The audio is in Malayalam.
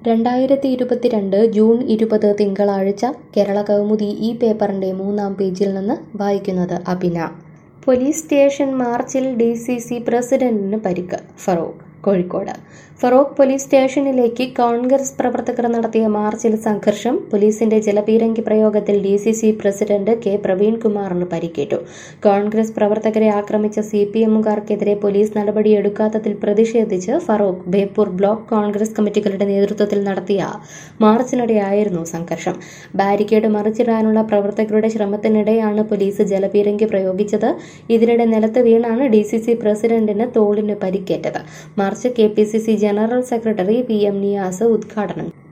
രണ്ടായിരത്തി ഇരുപത്തിരണ്ട് ജൂൺ ഇരുപത് തിങ്കളാഴ്ച കേരള കൗമുദി ഈ പേപ്പറിന്റെ മൂന്നാം പേജിൽ നിന്ന് വായിക്കുന്നത് അഭിന പോലീസ് സ്റ്റേഷൻ മാർച്ചിൽ ഡി സി സി പ്രസിഡന്റിന് പരിക്ക് ഫറൂഖ് കോഴിക്കോട് ഫറോക്ക് പോലീസ് സ്റ്റേഷനിലേക്ക് കോൺഗ്രസ് പ്രവർത്തകർ നടത്തിയ മാർച്ചിൽ സംഘർഷം പോലീസിന്റെ ജലപീരങ്കി പ്രയോഗത്തിൽ D C C president K പ്രവീൺകുമാറിന് പരിക്കേറ്റു കോൺഗ്രസ് പ്രവർത്തകരെ ആക്രമിച്ച സി പി എമ്മുകാർക്കെതിരെ പോലീസ് നടപടിയെടുക്കാത്തതിൽ പ്രതിഷേധിച്ച് ഫറോക്ക് ബേപ്പൂർ ബ്ലോക്ക് കോൺഗ്രസ് കമ്മിറ്റികളുടെ നേതൃത്വത്തിൽ നടത്തിയ മാർച്ചിനിടെയായിരുന്നു സംഘർഷം ബാരിക്കേഡ് മറിച്ചിടാനുള്ള പ്രവർത്തകരുടെ ശ്രമത്തിനിടെയാണ് പോലീസ് ജലപീരങ്കി പ്രയോഗിച്ചത് ഇതിനിടെ നിലത്ത് വീണാണ് ഡി സി സി പ്രസിഡന്റിന് തോളിന് പരിക്കേറ്റത് march K P C C general secretary P M Niyas ഉദ്ഘാടനം